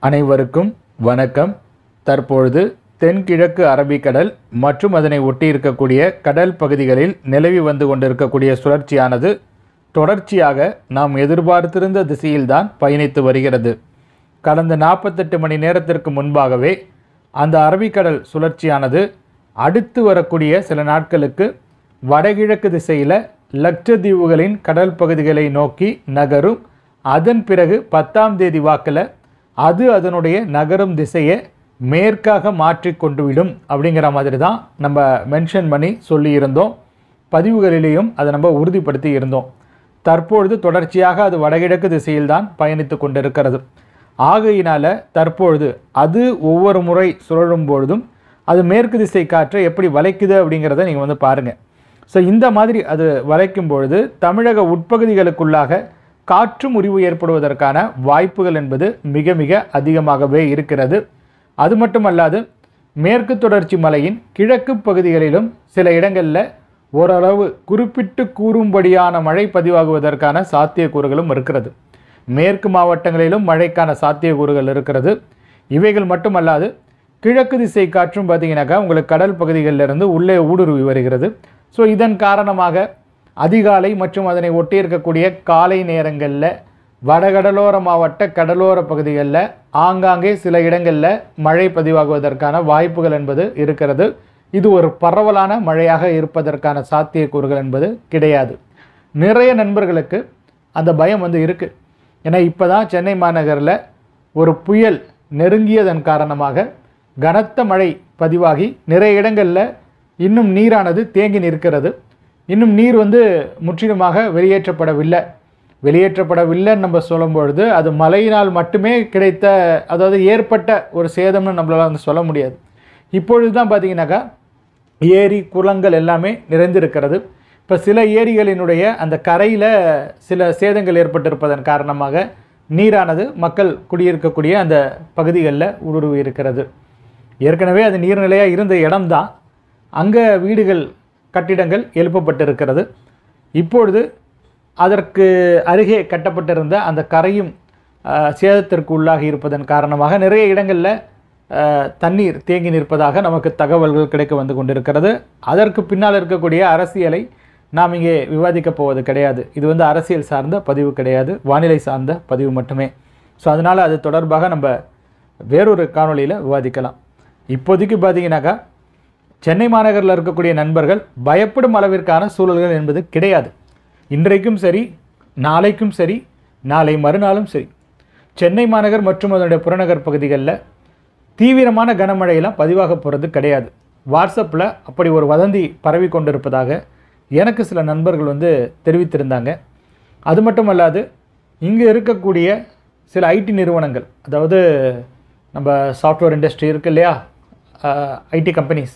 அனைவருக்கும் வணக்கம் தற்பொழுது தென்கிழக்கு அரபிக்கடல் மற்றும் அதனை ஒட்டி இருக்கக்கூடிய கடல் பகுதிகளில் நிலவி வந்து கொண்டிருக்கக்கூடிய சுழற்சியானது தொடர்ச்சியாக நாம் எதிர்பார்த்திருந்த திசையில்தான் பயணித்து வருகிறது கடந்த நாற்பத்தெட்டு மணி நேரத்திற்கு முன்பாகவே அந்த அரபிக்கடல் சுழற்சியானது அடுத்து வரக்கூடிய சில நாட்களுக்கு வடகிழக்கு திசையில் லட்சத்தீவுகளின் கடல் பகுதிகளை நோக்கி நகரும் அதன் பிறகு பத்தாம் தேதி வாக்கில் அது அதனுடைய நகரும் திசையை மேற்காக மாற்றி கொண்டு விடும் அப்படிங்கிற மாதிரி தான் நம்ம மென்ஷன் பண்ணி சொல்லியிருந்தோம் பதிவுகளிலேயும் அதை நம்ம உறுதிப்படுத்தி இருந்தோம் தற்பொழுது தொடர்ச்சியாக அது வடகிழக்கு திசையில்தான் பயணித்து கொண்டிருக்கிறது ஆகையினால தற்பொழுது அது ஒவ்வொரு முறை சுழலும் பொழுதும் அது மேற்கு திசை காற்றை எப்படி வளைக்குது அப்படிங்கிறத நீங்கள் வந்து பாருங்கள் ஸோ இந்த மாதிரி அது வளைக்கும் பொழுது தமிழக உட்பகுதிகளுக்குள்ளாக காற்று முறிவு ஏற்படுவதற்கான வாய்ப்புகள் என்பது மிக மிக அதிகமாகவே இருக்கிறது அது மட்டுமல்லாது மேற்கு தொடர்ச்சி மலையின் கிழக்கு பகுதிகளிலும் சில இடங்களில் ஓரளவு குறிப்பிட்டு கூறும்படியான மழை பதிவாகுவதற்கான சாத்தியக்கூறுகளும் இருக்கிறது மேற்கு மாவட்டங்களிலும் மழைக்கான சாத்தியக்கூறுகள் இருக்கிறது இவைகள் மட்டுமல்லாது கிழக்கு திசை காற்றும் பார்த்தீங்கன்னாக்கா உங்களுக்கு கடல் பகுதிகளிலிருந்து உள்ளே ஊடுருவி வருகிறது ஸோ இதன் காரணமாக அதிகாலை மற்றும் அதனை ஒட்டி இருக்கக்கூடிய காலை நேரங்களில் வடகடலோர மாவட்ட கடலோர பகுதிகளில் ஆங்காங்கே சில இடங்களில் மழை பதிவாகுவதற்கான வாய்ப்புகள் என்பது இருக்கிறது இது ஒரு பரவலான மழையாக இருப்பதற்கான சாத்தியக்கூறுகள் என்பது கிடையாது நிறைய நண்பர்களுக்கு அந்த பயம் வந்து இருக்குது ஏன்னா இப்போ தான் சென்னை மாநகரில் ஒரு புயல் நெருங்கியதன் காரணமாக கனத்த மழை பதிவாகி நிறைய இடங்களில் இன்னும் நீரானது தேங்கி நிற்கிறது இன்னும் நீர் வந்து முற்றிலுமாக வெளியேற்றப்படவில்லை வெளியேற்றப்படவில்லைன்னு நம்ம சொல்லும் பொழுது அது மழையினால் மட்டுமே கிடைத்த அதாவது ஏற்பட்ட ஒரு சேதம்னு நம்மளால் வந்து சொல்ல முடியாது இப்பொழுது தான் பார்த்தீங்கன்னாக்கா ஏரி குளங்கள் எல்லாமே நிறைந்திருக்கிறது இப்போ சில ஏரிகளினுடைய அந்த கரையில் சில சேதங்கள் ஏற்பட்டிருப்பதன் காரணமாக நீரானது மக்கள் குடியிருக்கக்கூடிய அந்த பகுதிகளில் ஊடுருவி இருக்கிறது ஏற்கனவே அது நீர்நிலையாக இருந்த இடம்தான் அங்கே வீடுகள் கட்டிடங்கள் எழுப்பப்பட்டிருக்கிறது இப்பொழுது அதற்கு அருகே கட்டப்பட்டிருந்த அந்த கரையும் அஹ், சேதத்திற்கு உள்ளாகி இருப்பதன் காரணமாக நிறைய இடங்களில் அஹ், தண்ணீர் தேங்கி நிற்பதாக நமக்கு தகவல்கள் கிடைக்க வந்து கொண்டிருக்கிறது அதற்கு பின்னால் இருக்கக்கூடிய அரசியலை நாம் இங்கே விவாதிக்கப் போவது கிடையாது இது வந்து அரசியல் சார்ந்த பதிவு கிடையாது வானிலை சார்ந்த பதிவு மட்டுமே ஸோ அதனால் அது தொடர்பாக நம்ம வேறொரு காணொளியில் விவாதிக்கலாம் இப்போதைக்கு பார்த்தீங்கன்னாக்கா சென்னை மாநகரில் இருக்கக்கூடிய நண்பர்கள் பயப்படும் அளவிற்கான சூழல்கள் என்பது கிடையாது இன்றைக்கும் சரி நாளைக்கும் சரி நாளை மறுநாளும் சரி சென்னை மாநகர் மற்றும் அதனுடைய புறநகர் பகுதிகளில் தீவிரமான கனமழையெல்லாம் பதிவாக போகிறது கிடையாது வாட்ஸ்அப்பில் அப்படி ஒரு வதந்தி பரவி கொண்டிருப்பதாக எனக்கு சில நண்பர்கள் வந்து தெரிவித்திருந்தாங்க அது மட்டும் அல்லாது இங்கே இருக்கக்கூடிய சில ஐடி நிறுவனங்கள் அதாவது நம்ம சாஃப்ட்வேர் இண்டஸ்ட்ரி இருக்கு இல்லையா ஐடி கம்பெனிஸ்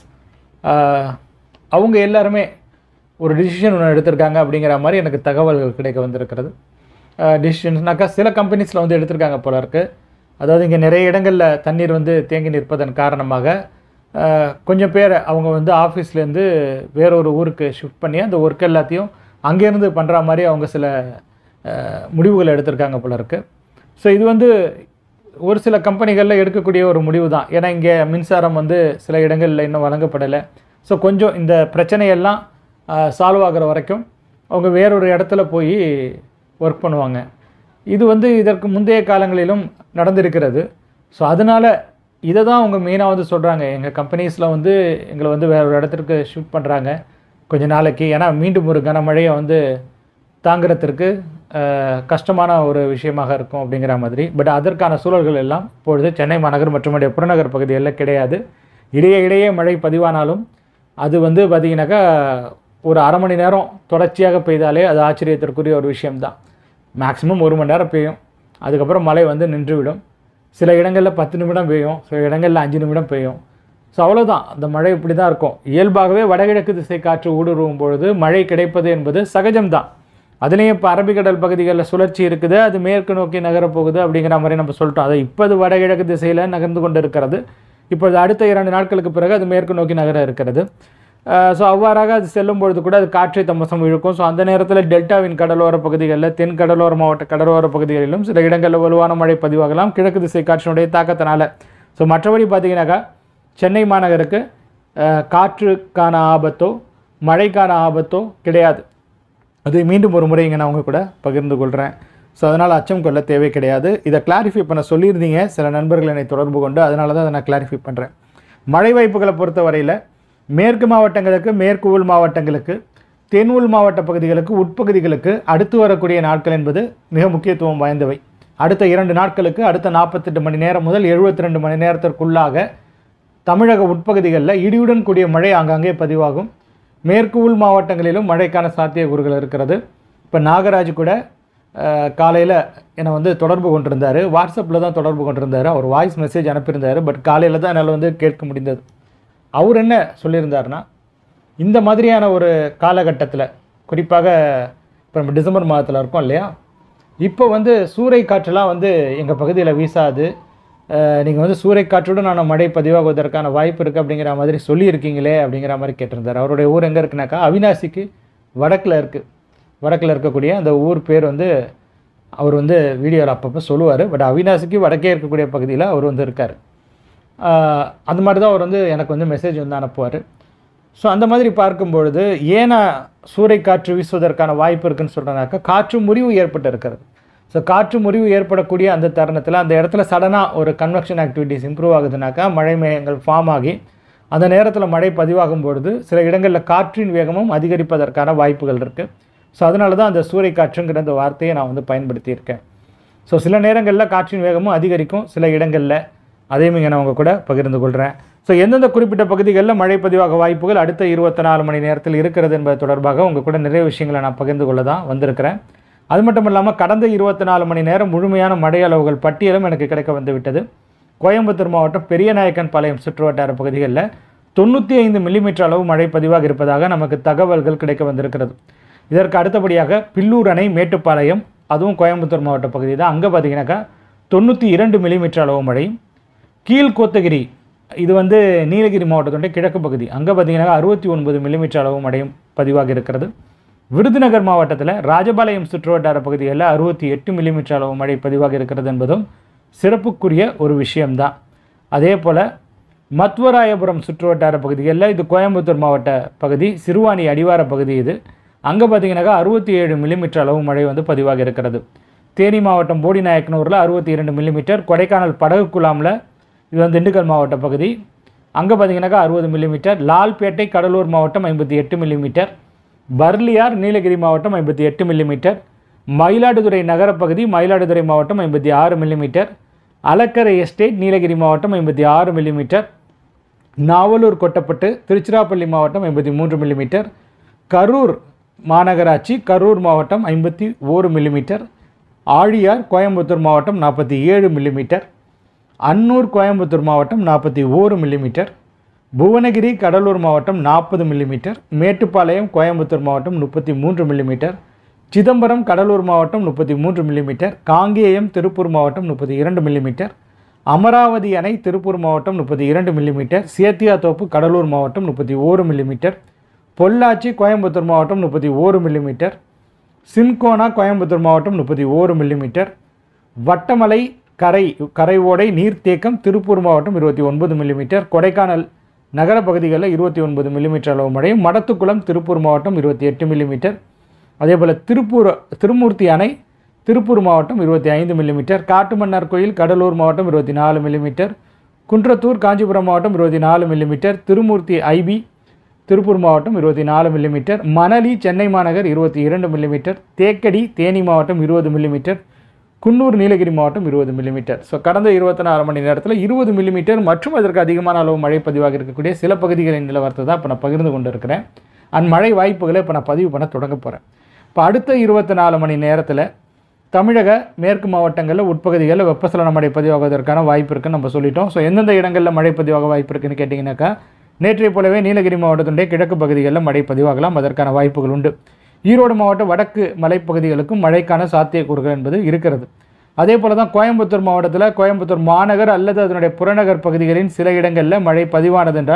அவங்க எல்லாருமே ஒரு டிசிஷன் ஒன்று எடுத்திருக்காங்க அப்படிங்கிற மாதிரி எனக்கு தகவல்கள் கிடைக்க வந்திருக்கிறது டிசிஷன்ஸ்னாக்கா சில கம்பெனிஸில் வந்து எடுத்திருக்காங்க போல இருக்கு அதாவது இங்கே நிறைய இடங்களில் தண்ணீர் வந்து தேங்கி நிற்பதன் காரணமாக அஹ், கொஞ்சம் பேர் அவங்க வந்து ஆஃபீஸ்லேருந்து வேறொரு ஊருக்கு ஷிஃப்ட் பண்ணி அந்த ஒர்க் எல்லாத்தையும் அங்கேருந்து பண்ணுற மாதிரி அவங்க சில அஹ், முடிவுகளை எடுத்திருக்காங்க போல இருக்கு ஸோ இது வந்து ஒரு சில கம்பெனிகளில் எடுக்கக்கூடிய ஒரு முடிவு தான் ஏன்னா இங்கே மின்சாரம் வந்து சில இடங்களில் இன்னும் வழங்கப்படலை ஸோ கொஞ்சம் இந்த பிரச்சனையெல்லாம் சால்வ் ஆகிற வரைக்கும் அவங்க வேறொரு இடத்துல போய் ஒர்க் பண்ணுவாங்க இது வந்து இதற்கு முந்தைய காலங்களிலும் நடந்திருக்கிறது ஸோ அதனால் இதை தான் அவங்க மெயினாக வந்து சொல்கிறாங்க எங்கள் கம்பெனிஸில் வந்து எங்களை வந்து வேற ஒரு இடத்திற்கு ஷிஃப்ட் பண்ணுறாங்க கொஞ்ச நாளைக்கு ஏன்னா மீண்டும் ஒரு கனமழையை வந்து தாங்கிறதுக்கு அஹ், கஷ்டமான ஒரு விஷயமாக இருக்கும் அப்படிங்கிற மாதிரி பட் அதற்கான சூழல்கள் எல்லாம் இப்பொழுது சென்னை மாநகர் மற்றும் அதனுடைய புறநகர் பகுதிகளில் கிடையாது இடையே இடையே மழை பதிவானாலும் அது வந்து பார்த்திங்கனாக்கா ஒரு அரை மணி நேரம் தொடர்ச்சியாக பெய்தாலே அது ஆச்சரியத்திற்குரிய ஒரு விஷயம்தான் மேக்ஸிமம் ஒரு மணி நேரம் பெய்யும் அதுக்கப்புறம் மழை வந்து நின்றுவிடும் சில இடங்களில் பத்து நிமிடம் பெய்யும் சில இடங்களில் அஞ்சு நிமிடம் பெய்யும் ஸோ அவ்வளோதான் அந்த மழை இப்படி தான் இருக்கும் இயல்பாகவே வடகிழக்கு திசை காற்று ஊடுருவும் பொழுது மழை கிடைப்பது என்பது சகஜம்தான் அதுலேயும் இப்போ அரபிக்கடல் பகுதிகளில் சுழற்சி இருக்குது அது மேற்கு நோக்கி நகரப் போகுது அப்படிங்கிற மாதிரி நம்ம சொல்லிட்டோம் அது இப்போ அது வடகிழக்கு திசையில் நகர்ந்து கொண்டு இருக்கிறது இப்பொழுது அடுத்த இரண்டு நாட்களுக்கு பிறகு அது மேற்கு நோக்கி நகர இருக்கிறது ஸோ அவ்வாறாக அது செல்லும் பொழுது கூட அது காற்றை தம்பசம் இழுக்கும் ஸோ அந்த நேரத்தில் டெல்டாவின் கடலோர பகுதிகளில் தென் கடலோர மாவட்ட கடலோர பகுதிகளிலும் சில இடங்களில் வலுவான மழை பதிவாகலாம் கிழக்கு திசை காற்றினுடைய தாக்கத்தினால ஸோ மற்றபடி பார்த்தீங்கன்னாக்கா சென்னை மாநகருக்கு அஹ், காற்றுக்கான ஆபத்தோ மழைக்கான ஆபத்தோ கிடையாது அது மீண்டும் ஒரு முறை இங்கே நான் உங்க கூட பகிர்ந்து கொள்கிறேன் ஸோ அதனால் அச்சம் கொள்ள தேவை கிடையாது இதை கிளாரிஃபை பண்ண சொல்லியிருந்தீங்க சில நண்பர்கள் என்னை தொடர்பு கொண்டு அதனால தான் அதை நான் கிளாரிஃபை பண்ணுறேன் மழை வாய்ப்புகளை பொறுத்த வரையில் மேற்கு மாவட்டங்களுக்கு மேற்கு உள் மாவட்டங்களுக்கு தென் உள் மாவட்ட பகுதிகளுக்கு உட்பகுதிகளுக்கு அடுத்து வரக்கூடிய நாட்கள் என்பது மிக முக்கியத்துவம் வாய்ந்தவை அடுத்த இரண்டு நாட்களுக்கு அடுத்த நாற்பத்தெட்டு மணி நேரம் முதல் 72 ரெண்டு மணி நேரத்திற்குள்ளாக தமிழக உட்பகுதிகளில் இடியுடன் கூடிய மழை ஆங்காங்கே பதிவாகும் மேற்கு உள் மாவட்டங்களிலும் மழைக்கான சாத்தியக்கூறுகள் இருக்கிறது இப்போ நாகராஜ் கூட காலையில் என்னை வந்து தொடர்பு கொண்டிருந்தார் வாட்ஸ்அப்பில் தான் தொடர்பு கொண்டிருந்தார் அவர் வாய்ஸ் மெசேஜ் அனுப்பியிருந்தார் பட் காலையில் தான் என்னால் வந்து கேட்க முடிந்தது அவர் என்ன சொல்லியிருந்தாருன்னா இந்த மாதிரியான ஒரு காலகட்டத்தில் குறிப்பாக இப்போ நம்ம டிசம்பர் மாதத்தில் இருக்கோம் இல்லையா இப்போ வந்து சூறை காற்றெல்லாம் வந்து எங்கள் பகுதியில் வீசாது நீங்கள் வந்து சூறை காற்றுடன் மழை பதிவாகுவதற்கான வாய்ப்பு இருக்குது அப்படிங்கிற மாதிரி சொல்லியிருக்கீங்களே அப்படிங்கிற மாதிரி கேட்டிருந்தார் அவருடைய ஊர் எங்கே இருக்குனாக்கா அவினாசிக்கு வடக்கில் இருக்குது வடக்கில் இருக்கக்கூடிய அந்த ஊர் பேர் வந்து அவர் வந்து வீடியோவில் அப்பப்போ சொல்லுவார் பட் அவினாசிக்கு வடக்கே இருக்கக்கூடிய பகுதியில் அவர் வந்து இருக்கார் ஆஹ் அந்த மாதிரி தான் அவர் வந்து எனக்கு வந்து மெசேஜ் வந்து அனுப்புவார் ஸோ அந்த மாதிரி பார்க்கும்பொழுது ஏன்னா சூறைக்காற்று வீசுவதற்கான வாய்ப்பு இருக்குன்னு சொல்கிறனாக்கா காற்று முறிவு ஏற்பட்டு இருக்கிறது ஸோ காற்று முறிவு ஏற்படக்கூடிய அந்த தருணத்தில் அந்த இடத்துல சடனாக ஒரு கன்வெக்ஷன் ஆக்டிவிட்டிஸ் இம்ப்ரூவ் ஆகுதுனாக்கா மழை மேகங்கள் ஃபார்ம் ஆகி அந்த நேரத்தில் மழை பதிவாகும் பொழுது சில இடங்களில் காற்றின் வேகமும் அதிகரிப்பதற்கான வாய்ப்புகள் இருக்குது ஸோ அதனால தான் அந்த சூறைக்காற்றுங்கிற அந்த வார்த்தையை நான் வந்து பயன்படுத்தியிருக்கேன் ஸோ சில நேரங்களில் காற்றின் வேகமும் அதிகரிக்கும் சில இடங்களில் அதையும் இங்கே நான் உங்கள் கூட பகிர்ந்து கொள்கிறேன் ஸோ எந்தெந்த குறிப்பிட்ட பகுதிகளில் மழை பதிவாக வாய்ப்புகள் அடுத்த இருபத்தி நாலு மணி நேரத்தில் இருக்கிறது என்பது தொடர்பாக உங்கள் கூட நிறைய விஷயங்களை நான் பகிர்ந்து கொள்ள தான் வந்திருக்கிறேன் அது மட்டும் இல்லாமல் கடந்த இருபத்தி நாலு மணி நேரம் முழுமையான மழை அளவுகள் பட்டியலும் எனக்கு கிடைக்க வந்து விட்டது கோயம்புத்தூர் மாவட்டம் பெரியநாயக்கன் பாளையம் சுற்றுவட்டார பகுதிகளில் தொண்ணூற்றி ஐந்து மில்லிமீட்டர் அளவு மழை பதிவாக இருப்பதாக நமக்கு தகவல்கள் கிடைக்க வந்திருக்கிறது இதற்கு அடுத்தபடியாக பில்லூர் அணை மேட்டுப்பாளையம் அதுவும் கோயம்புத்தூர் மாவட்ட பகுதி தான் அங்கே பார்த்தீங்கன்னாக்கா தொண்ணூற்றி இரண்டு மில்லிமீட்டர் அளவு மழையும் கீழ்கோத்தகிரி இது வந்து நீலகிரி மாவட்டத்துடைய கிழக்கு பகுதி அங்கே பார்த்தீங்கன்னா அறுபத்தி ஒன்பது மில்லிமீட்டர் அளவு மழையும் பதிவாகி இருக்கிறது விருதுநகர் மாவட்டத்தில் ராஜபாளையம் சுற்றுவட்டார பகுதிகளில் அறுபத்தி எட்டு மில்லிமீட்டர் அளவு மழை பதிவாக இருக்கிறது என்பதும் சிறப்புக்குரிய ஒரு விஷயம்தான் அதே போல் மத்வராயபுரம் சுற்றுவட்டார பகுதிகளில் இது கோயம்புத்தூர் மாவட்ட பகுதி சிறுவாணி அடிவார பகுதி இது அங்கே பார்த்தீங்கன்னாக்கா அறுபத்தி ஏழு மில்லிமீட்டர் அளவு மழை வந்து பதிவாக இருக்கிறது தேனி மாவட்டம் போடிநாயக்கனூரில் அறுபத்தி இரண்டு மில்லிமீட்டர் கொடைக்கானல் படகு குழாமில் இது வந்து திண்டுக்கல் மாவட்ட பகுதி அங்கே பார்த்தீங்கன்னாக்கா அறுபது மில்லிமீட்டர் லால்பேட்டை கடலூர் மாவட்டம் ஐம்பத்தி எட்டு மில்லிமீட்டர் பர்லியார் நீலகிரி மாவட்டம் ஐம்பத்தி எட்டு மில்லிமீட்டர் மயிலாடுதுறை நகரப்பகுதி மயிலாடுதுறை மாவட்டம் ஐம்பத்தி ஆறு மில்லிமீட்டர் அலக்கரை எஸ்டேட் நீலகிரி மாவட்டம் ஐம்பத்தி ஆறு மில்லிமீட்டர் நாவலூர் கொட்டப்பட்டு திருச்சிராப்பள்ளி மாவட்டம் ஐம்பத்தி மூன்று மில்லிமீட்டர் கரூர் மாநகராட்சி கரூர் மாவட்டம் ஐம்பத்தி ஓரு மில்லிமீட்டர் ஆழியார் கோயம்புத்தூர் மாவட்டம் நாற்பத்தி ஏழு மில்லிமீட்டர் அன்னூர் கோயம்புத்தூர் மாவட்டம் நாற்பத்தி ஓரு மில்லிமீட்டர் புவனகிரி கடலூர் மாவட்டம் நாற்பது மில்லிமீட்டர் மேட்டுப்பாளையம் கோயம்புத்தூர் மாவட்டம் முப்பத்தி மூன்று மில்லிமீட்டர் சிதம்பரம் கடலூர் மாவட்டம் முப்பத்தி மூன்று மில்லிமீட்டர் காங்கேயம் திருப்பூர் மாவட்டம் முப்பத்தி இரண்டு மில்லிமீட்டர் அமராவதி அணை திருப்பூர் மாவட்டம் முப்பத்தி இரண்டு மில்லிமீட்டர் சேத்தியாத்தோப்பு கடலூர் மாவட்டம் முப்பத்தி ஓரு மில்லிமீட்டர் பொள்ளாச்சி கோயம்புத்தூர் மாவட்டம் முப்பத்தி ஓரு மில்லிமீட்டர் சின்கோனா கோயம்புத்தூர் மாவட்டம் முப்பத்தி ஓரு மில்லிமீட்டர் வட்டமலை கரை கரை ஓடை நீர்த்தேக்கம் திருப்பூர் மாவட்டம் இருபத்தி ஒன்பது மில்லிமீட்டர் கொடைக்கானல் நகர பகுதிகளில் இருபத்தி ஒன்பது மில்லிமீட்டர் அளவு மழையும் மடத்துக்குளம் திருப்பூர் மாவட்டம் இருபத்தி எட்டு மில்லிமீட்டர் அதேபோல் திருப்பூர் திருமூர்த்தி அணை திருப்பூர் மாவட்டம் இருபத்தி ஐந்து மில்லிமீட்டர் காட்டுமன்னார் கோயில் கடலூர் மாவட்டம் இருபத்தி நாலு மில்லிமீட்டர் குன்றத்தூர் காஞ்சிபுரம் மாவட்டம் இருபத்தி நாலு மில்லிமீட்டர் திருமூர்த்தி ஐபி திருப்பூர் மாவட்டம் இருபத்தி நாலு மில்லிமீட்டர் மணலி சென்னை மாநகர் இருபத்தி இரண்டு மில்லிமீட்டர் தேக்கடி தேனி மாவட்டம் இருபது மில்லிமீட்டர் குன்னூர் நீலகிரி மாவட்டம் இருபது மில்லிமீட்டர் ஸோ கடந்த இருபத்தி நாலு மணி நேரத்தில் இருபது மில்லிமீட்டர் மற்றும் அதற்கு அதிகமான அளவு மழை பதிவாக இருக்கக்கூடிய சில பகுதிகளின் நிலவரத்தை தான் இப்போ நான் பகிர்ந்து கொண்டு இருக்கிறேன் அண்ட் மழை வாய்ப்புகளை இப்போ நான் பதிவு பண்ண தொடங்க போகிறேன் இப்போ அடுத்த இருபத்தி நாலு மணி நேரத்தில் தமிழக மேற்கு மாவட்டங்களில் உட்பகுதிகளில் வெப்பசலன மழை பதிவாகுவதற்கான வாய்ப்பு இருக்குன்னு நம்ம சொல்லிட்டோம் ஸோ எந்தெந்த இடங்களில் மழை பதிவாக வாய்ப்பு இருக்குன்னு கேட்டிங்கனாக்கா நேற்றைய போலவே நீலகிரி மாவட்டத்தினுடைய கிழக்கு பகுதிகளில் மழை பதிவாகலாம் அதற்கான வாய்ப்புகள் உண்டு ஈரோடு மாவட்ட வடக்கு மலைப்பகுதிகளுக்கும் மழைக்கான சாத்தியக்கூறுகள் என்பது இருக்கிறது அதே போல தான் கோயம்புத்தூர் மாவட்டத்தில் கோயம்புத்தூர் மாநகர் அல்லது அதனுடைய புறநகர் பகுதிகளின் சில இடங்களில் மழை பதிவானது என்றால்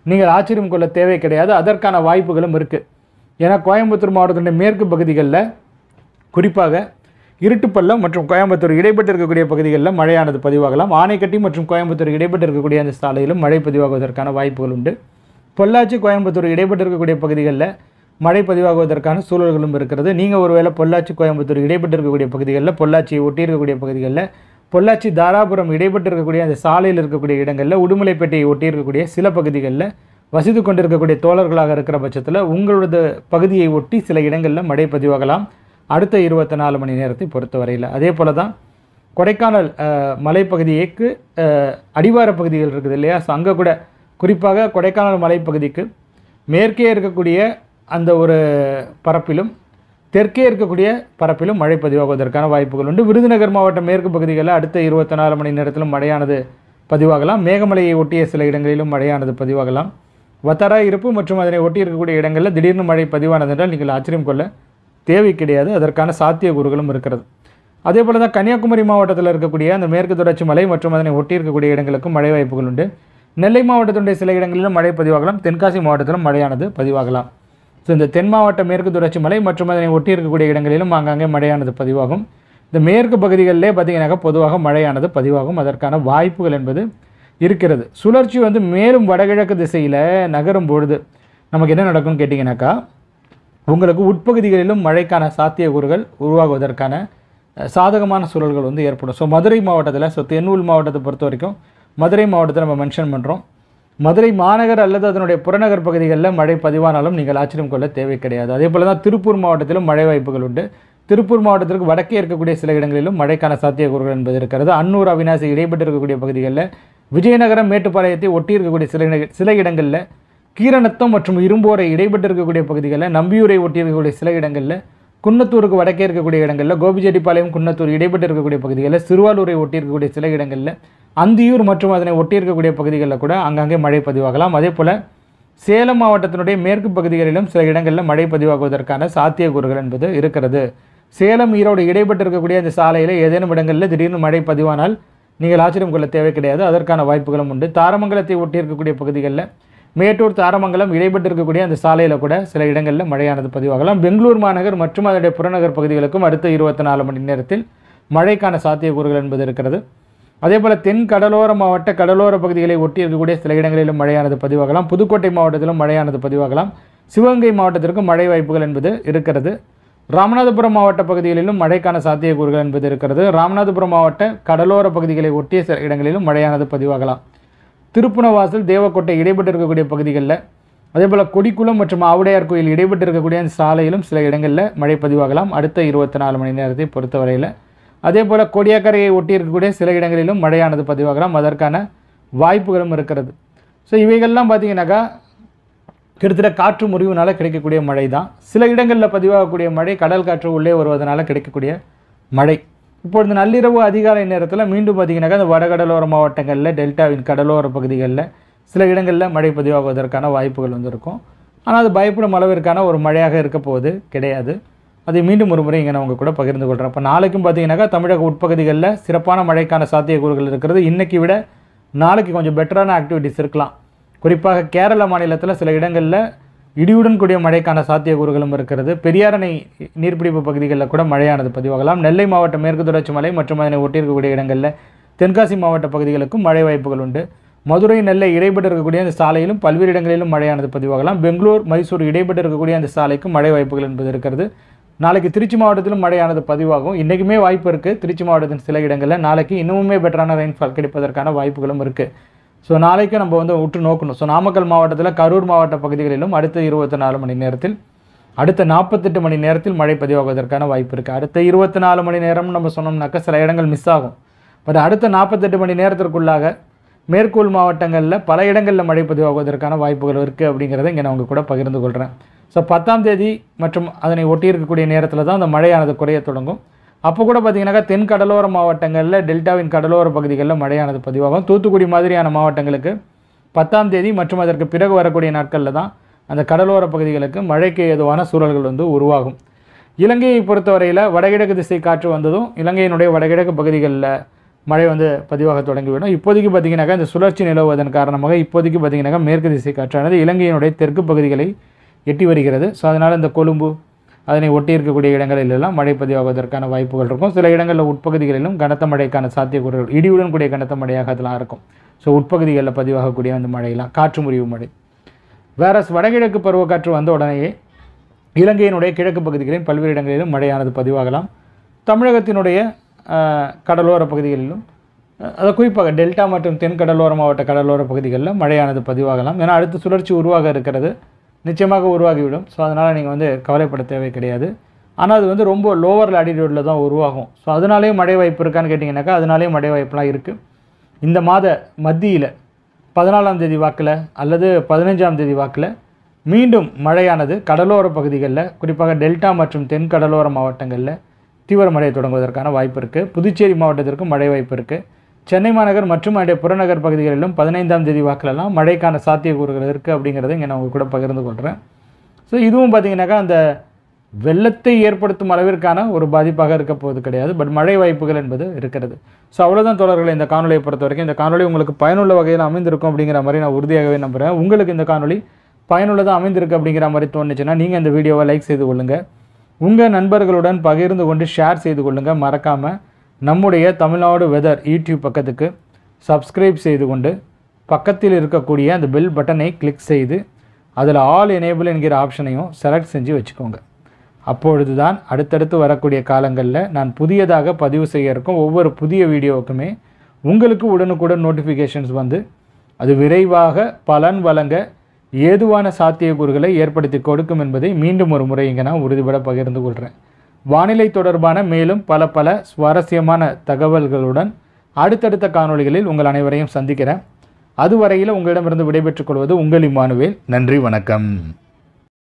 நீங்கள் ஆச்சரியம் கொள்ள தேவை கிடையாது அதற்கான வாய்ப்புகளும் இருக்குது ஏன்னா கோயம்புத்தூர் மாவட்டத்தினுடைய மேற்கு பகுதிகளில் குறிப்பாக இருட்டுப்பள்ளம் மற்றும் கோயம்புத்தூர் இடைப்பட்டு இருக்கக்கூடிய பகுதிகளில் மழையானது பதிவாகலாம் ஆனைக்கட்டி மற்றும் கோயம்புத்தூர் இடைப்பட்டு இருக்கக்கூடிய அந்த சாலையிலும் மழை பதிவாகுவதற்கான வாய்ப்புகள் உண்டு பொள்ளாச்சி கோயம்புத்தூர் இடைப்பட்டு இருக்கக்கூடிய பகுதிகளில் மழை பதிவாகுவதற்கான சூழல்களும் இருக்கிறது நீங்கள் ஒருவேளை பொள்ளாச்சி கோயம்புத்தூர் இடைப்பட்டு இருக்கக்கூடிய பகுதிகளில் பொள்ளாச்சியை ஒட்டி இருக்கக்கூடிய பகுதிகளில் பொள்ளாச்சி தாராபுரம் இடைப்பட்டு இருக்கக்கூடிய அந்த சாலையில் இருக்கக்கூடிய இடங்களில் உடுமலைப்பேட்டையை ஒட்டி இருக்கக்கூடிய சில பகுதிகளில் வசித்து கொண்டிருக்கக்கூடிய தோழர்களாக இருக்கிற பட்சத்தில் உங்களோட பகுதியை ஒட்டி சில இடங்களில் மழை பதிவாகலாம் அடுத்த இருபத்தி நாலு மணி நேரத்தை பொறுத்தவரையில் அதே போல தான் கொடைக்கானல் அஹ், மலைப்பகுதிக்கு அஹ், அடிவார பகுதிகள் இருக்குது இல்லையா ஸோ அங்கே கூட குறிப்பாக கொடைக்கானல் மலைப்பகுதிக்கு மேற்கே இருக்கக்கூடிய அந்த ஒரு பரப்பிலும் தெற்கே இருக்கக்கூடிய பரப்பிலும் மழை பதிவாகுவதற்கான வாய்ப்புகள் உண்டு விருதுநகர் மாவட்ட மேற்கு பகுதிகளில் அடுத்த இருபத்தி நாலு மணி நேரத்திலும் மழையானது பதிவாகலாம் மேகமலையை ஒட்டிய சில இடங்களிலும் மழையானது பதிவாகலாம் வத்தாரா இருப்பு மற்றும் அதனை ஒட்டி இருக்கக்கூடிய இடங்களில் திடீர்னு மழை பதிவானது என்றால் நீங்கள் ஆச்சரியம் கொள்ள தேவை கிடையாது அதற்கான சாத்தியக்கூறுகளும் இருக்கிறது அதே போல தான் கன்னியாகுமரி மாவட்டத்தில் இருக்கக்கூடிய அந்த மேற்கு தொடர்ச்சி மலை மற்றும் அதனை ஒட்டி இருக்கக்கூடிய இடங்களுக்கும் மழை வாய்ப்புகள் உண்டு நெல்லை மாவட்டத்தினுடைய சில இடங்களிலும் மழை பதிவாகலாம் தென்காசி மாவட்டத்திலும் மழையானது பதிவாகலாம் ஸோ இந்த தென் மாவட்ட மேற்கு தொடர்ச்சி மலை மற்றும் அதனை ஒட்டி இருக்கக்கூடிய இடங்களிலும் ஆங்காங்கே மழையானது பதிவாகும் இந்த மேற்கு பகுதிகளிலே பார்த்தீங்கன்னாக்கா பொதுவாக மழையானது பதிவாகும் அதற்கான வாய்ப்புகள் என்பது இருக்கிறது சுழற்சி வந்து மேலும் வடகிழக்கு திசையில் நகரும் பொழுது நமக்கு என்ன நடக்கும்னு கேட்டிங்கனாக்கா உங்களுக்கு உட்பகுதிகளிலும் மழைக்கான சாத்தியக்கூறுகள் உருவாகுவதற்கான அஹ், சாதகமான சூழல்கள் வந்து ஏற்படும் ஸோ மதுரை மாவட்டத்தில் ஸோ தென்னூல் மாவட்டத்தை பொறுத்த வரைக்கும் மதுரை மாவட்டத்தை நம்ம மென்ஷன் பண்ணுறோம் மதுரை மாநகர் அல்லது அதனுடைய புறநகர் பகுதிகளில் மழை பதிவானாலும் நீங்கள் ஆச்சரியம் கொள்ள தேவை கிடையாது அதே போல தான் திருப்பூர் மாவட்டத்திலும் மழை வாய்ப்புகள் உண்டு திருப்பூர் மாவட்டத்திற்கு வடக்கே இருக்கக்கூடிய சில இடங்களிலும் மழைக்கான சாத்தியக்கூறுகள் என்பது இருக்கிறது அன்னூர் அவினாசி இடைப்பட்டு இருக்கக்கூடிய பகுதிகளில் விஜயநகரம் மேட்டுப்பாளையத்தை ஒட்டி இருக்கக்கூடிய சில இட- சில இடங்களில் கீரநத்தம் மற்றும் இரும்போரை இடைப்பட்டு இருக்கக்கூடிய பகுதிகளில் நம்பியூரை ஒட்டி இருக்கக்கூடிய சில இடங்களில் குன்னத்தூருக்கு வடக்கே இருக்கக்கூடிய இடங்களில் கோபிச்செட்டிப்பாளையம் குன்னத்தூர் இடைப்பட்டு இருக்கக்கூடிய பகுதிகளில் சிறுவாலூரை ஒட்டி இருக்கக்கூடிய சில இடங்களில் அந்தியூர் மற்றும் அதனை ஒட்டி இருக்கக்கூடிய பகுதிகளில் கூட அங்கங்கே மழை பதிவாகலாம் அதே போல் சேலம் மாவட்டத்தினுடைய மேற்கு பகுதிகளிலும் சில இடங்களில் மழை பதிவாகுவதற்கான சாத்தியக்கூறுகள் என்பது இருக்கிறது சேலம் ஈரோடு இடைப்பட்டு இருக்கக்கூடிய அந்த சாலையில் ஏதேனும் இடங்களில் திடீர்னு மழை பதிவானால் நீங்கள் ஆச்சரியம் கொள்ள தேவை கிடையாது அதற்கான வாய்ப்புகளும் உண்டு தாரமங்கலத்தை ஒட்டி இருக்கக்கூடிய பகுதிகளில் மேட்டூர் தாரமங்கலம் இடைப்பட்டு இருக்கக்கூடிய அந்த சாலையில் கூட சில இடங்களில் மழையானது பதிவாகலாம் பெங்களூர் மாநகர் மற்றும் அதனுடைய புறநகர் பகுதிகளுக்கும் அடுத்த இருபத்தி நாலு மணி நேரத்தில் மழைக்கான சாத்தியக்கூறுகள் என்பது இருக்கிறது அதே போல் தென் கடலோர மாவட்ட கடலோர பகுதிகளை ஒட்டி இருக்கக்கூடிய சில இடங்களிலும் மழையானது பதிவாகலாம் புதுக்கோட்டை மாவட்டத்திலும் மழையானது பதிவாகலாம் சிவகங்கை மாவட்டத்திற்கும் மழை வாய்ப்புகள் என்பது இருக்கிறது ராமநாதபுரம் மாவட்ட பகுதிகளிலும் மழைக்கான சாத்தியக்கூறுகள் என்பது இருக்கிறது ராமநாதபுரம் மாவட்ட கடலோர பகுதிகளை ஒட்டிய சில இடங்களிலும் மழையானது பதிவாகலாம் திருப்புணவாசல் தேவக்கோட்டை இடைப்பட்டு இருக்கக்கூடிய பகுதிகளில் அதே போல் கொடிக்குளம் மற்றும் ஆவுடையார் கோயில் இடைப்பட்டு இருக்கக்கூடிய அந்த சாலையிலும் சில இடங்களில் மழை பதிவாகலாம் அடுத்த இருபத்தி நாலு மணி நேரத்தை பொறுத்தவரையில் அதே போல் கொடியாக்கரையை ஒட்டி இருக்கக்கூடிய சில இடங்களிலும் மழையானது பதிவாகலாம் அதற்கான வாய்ப்புகளும் இருக்கிறது ஸோ இவைகள்லாம் பார்த்தீங்கன்னாக்கா கிட்டத்தட்ட காற்று முறிவுனால கிடைக்கக்கூடிய மழை தான் சில இடங்களில் பதிவாகக்கூடிய மழை கடல் காற்று உள்ளே வருவதனால கிடைக்கக்கூடிய மழை இப்பொழுது நள்ளிரவு அதிகாலை நேரத்தில் மீண்டும் பார்த்தீங்கன்னாக்கா இந்த வடகடலோர மாவட்டங்களில் டெல்டாவின் கடலோர பகுதிகளில் சில இடங்களில் மழை பதிவாகுவதற்கான வாய்ப்புகள் வந்திருக்கும் ஆனால் அது பயப்படும் அளவிற்கான ஒரு மழையாக இருக்க போவது கிடையாது அதை மீண்டும் ஒரு முறை இங்கே நான் உங்கள் கூட பகிர்ந்து கொள்கிறேன் இப்போ நாளைக்கும் பார்த்தீங்கன்னாக்கா தமிழக உட்பகுதிகளில் சிறப்பான மழைக்கான சாத்தியக்கூறுகள் இருக்கிறது இன்னைக்கு விட நாளைக்கு கொஞ்சம் பெட்டரான ஆக்டிவிட்டிஸ் இருக்கலாம் குறிப்பாக கேரள மாநிலத்தில் சில இடங்களில் இடியுடன் கூடிய மழைக்கான சாத்தியக்கூறுகளும் இருக்கிறது பெரியாரணை நீர்பிடிப்பு பகுதிகளில் கூட மழையானது பதிவாகலாம் நெல்லை மாவட்ட மேற்கு தொடர்ச்சி மலை மற்றும் அதனை ஒட்டியிருக்கக்கூடிய இடங்களில் தென்காசி மாவட்ட பகுதிகளுக்கும் மழை வாய்ப்புகள் உண்டு மதுரை நெல்லை இடைப்பட்டு இருக்கக்கூடிய அந்த சாலையிலும் பல்வேறு இடங்களிலும் மழையானது பதிவாகலாம் பெங்களூர் மைசூர் இடைப்பட்டு இருக்கக்கூடிய அந்த சாலைக்கும் மழை வாய்ப்புகள் என்பது இருக்கிறது நாளைக்கு திருச்சி மாவட்டத்திலும் மழையானது பதிவாகும் இன்றைக்குமே வாய்ப்பு இருக்குது திருச்சி மாவட்டத்தின் சில இடங்களில் நாளைக்கு இன்னுமுமே பெட்டரான ரெயின்ஃபால் கிடைப்பதற்கான வாய்ப்புகளும் இருக்குது ஸோ நாளைக்கு நம்ம வந்து உற்று நோக்கணும் ஸோ நாமக்கல் மாவட்டத்தில் கரூர் மாவட்ட பகுதிகளிலும் அடுத்த இருபத்தி நாலு மணி நேரத்தில் அடுத்த நாற்பத்தெட்டு மணி நேரத்தில் மழை பதிவாகுவதற்கான வாய்ப்பு இருக்குது அடுத்த இருபத்தி நாலு மணி நேரம் நம்ம சொன்னோம்னாக்கா சில இடங்கள் மிஸ் ஆகும் பட் அடுத்த நாற்பத்தெட்டு மணி நேரத்திற்குள்ளாக மேற்கூல் மாவட்டங்களில் பல இடங்களில் மழை பதிவாகுவதற்கான வாய்ப்புகள் இருக்குது அப்படிங்கிறத இங்கே நான் உங்க கூட பகிர்ந்து கொள்கிறேன் ஸோ பத்தாம் தேதி மற்றும் அதனை ஒட்டி இருக்கக்கூடிய நேரத்தில் தான் அந்த மழையானது குறைய தொடங்கும் அப்போ கூட பார்த்தீங்கன்னாக்கா தென் கடலோர மாவட்டங்களில் டெல்டாவின் கடலோர பகுதிகளில் மழையானது பதிவாகும் தூத்துக்குடி மாதிரியான மாவட்டங்களுக்கு பத்தாம் தேதி மற்றும் அதற்கு பிறகு வரக்கூடிய நாட்களில் தான் அந்த கடலோர பகுதிகளுக்கு மழைக்கு ஏதுவான சூழல்கள் வந்து உருவாகும் இலங்கையை பொறுத்தவரையில் வடகிழக்கு திசை காற்று வந்ததும் இலங்கையினுடைய வடகிழக்கு பகுதிகளில் மழை வந்து பதிவாக தொடங்கிவிடும் இப்போதைக்கு பார்த்தீங்கன்னாக்கா இந்த சுழற்சி நிலவுவதன் காரணமாக இப்போதைக்கு பார்த்தீங்கன்னாக்கா மேற்கு திசை காற்றானது இலங்கையினுடைய தெற்கு பகுதிகளை எட்டி வருகிறது ஸோ அதனால் இந்த கொழும்பு அதனை ஒட்டி இருக்கக்கூடிய இடங்களில் எல்லாம் மழை பதிவாகுவதற்கான வாய்ப்புகள் இருக்கும் சில இடங்களில் உட்பகுதிகளிலும் கனத்த மழைக்கான சாத்தியக்கூறுகள் இடியுடன் கூடிய கனத்த மழையாக அதெல்லாம் இருக்கும் ஸோ உட்பகுதிகளில் பதிவாகக்கூடிய அந்த மழையெல்லாம் காற்று முறிவு மழை வேற வடகிழக்கு பருவக்காற்று வந்த உடனேயே இலங்கையினுடைய கிழக்கு பகுதிகளில் பல்வேறு இடங்களிலும் மழையானது பதிவாகலாம் தமிழகத்தினுடைய ஆஹ், கடலோர பகுதிகளிலும் அஹ், அது குறிப்பாக டெல்டா மற்றும் தென் கடலோர மாவட்ட கடலோர பகுதிகளில் மழையானது பதிவாகலாம் ஏன்னா அடுத்த சுழற்சி உருவாக இருக்கிறது நிச்சயமாக உருவாகிவிடும் ஸோ அதனால் நீங்கள் வந்து கவலைப்பட தேவை கிடையாது ஆனால் அது வந்து ரொம்ப லோவர் லாட்டிடியூடில் தான் உருவாகும் ஸோ அதனாலேயே மழை வாய்ப்பு இருக்கான்னு கேட்டிங்கனாக்கா அதனாலேயே மழை வாய்ப்புலாம் இருக்குது இந்த மாத மத்தியில் பதினாலாம் தேதி வாக்கில் அல்லது பதினஞ்சாம் தேதி வாக்கில் மீண்டும் மழையானது கடலோர பகுதிகளில் குறிப்பாக டெல்டா மற்றும் தென் கடலோர மாவட்டங்களில் தீவிர மழை தொடங்குவதற்கான வாய்ப்பு இருக்குது புதுச்சேரி மாவட்டத்திற்கும் மழை வாய்ப்பு இருக்குது சென்னை மாநகர் மற்றும் அதனுடைய புறநகர் பகுதிகளிலும் பதினைந்தாம் தேதி வாக்கிலெல்லாம் மழைக்கான சாத்தியக்கூறுகள் இருக்குது அப்படிங்கிறத இங்கே நான் உங்க கூட பகிர்ந்து கொள்கிறேன் ஸோ இதுவும் பார்த்தீங்கன்னாக்கா அந்த வெள்ளத்தை ஏற்படுத்தும் அளவிற்கான ஒரு பாதிப்பாக இருக்க போவது கிடையாது பட் மழை வாய்ப்புகள் என்பது இருக்கிறது ஸோ அவ்வளோதான் தொடர்களை இந்த காணொலியை பொறுத்த வரைக்கும் இந்த காணொலி உங்களுக்கு பயனுள்ள வகையில் அமைந்திருக்கும் அப்படிங்கிற மாதிரி நான் உறுதியாகவே நம்புகிறேன் உங்களுக்கு இந்த காணொலி பயனுள்ளதாக அமைந்திருக்கு அப்படிங்கிற மாதிரி தோணுச்சுன்னா நீங்கள் இந்த வீடியோவை லைக் செய்து கொள்ளுங்கள் உங்கள் நண்பர்களுடன் பகிர்ந்து கொண்டு ஷேர் செய்து கொள்ளுங்கள் மறக்காமல் நம்முடைய தமிழ்நாடு வெதர் யூடியூப் பக்கத்துக்கு சப்ஸ்கிரைப் செய்து கொண்டு பக்கத்தில் இருக்கக்கூடிய அந்த பெல் பட்டனை கிளிக் செய்து அதில் ஆல் எனேபிள் என்கிற ஆப்ஷனையும் செலக்ட் செஞ்சு வச்சுக்கோங்க அப்பொழுது தான் அடுத்தடுத்து வரக்கூடிய காலங்களில் நான் புதியதாக பதிவு செய்ய இருக்கும் ஒவ்வொரு புதிய வீடியோவுக்குமே உங்களுக்கு உடனுக்குடன் நோட்டிஃபிகேஷன்ஸ் வந்து அது விரைவாக பலன் வழங்க ஏதுவான சாத்தியக்கூறுகளை ஏற்படுத்தி கொடுக்கும் என்பதை மீண்டும் ஒரு முறை இங்கே நான் உறுதிபட பகிர்ந்து கொள்கிறேன் வானிலை தொடர்பான மேலும் பல பல சுவாரஸ்யமான தகவல்களுடன் அடுத்தடுத்த காணொளிகளில் உங்கள் அனைவரையும் சந்திக்கிறேன் அதுவரையில் உங்களிடமிருந்து விடைபெற்றுக் கொள்வது உங்கள் இம்மானுவேல் நன்றி வணக்கம்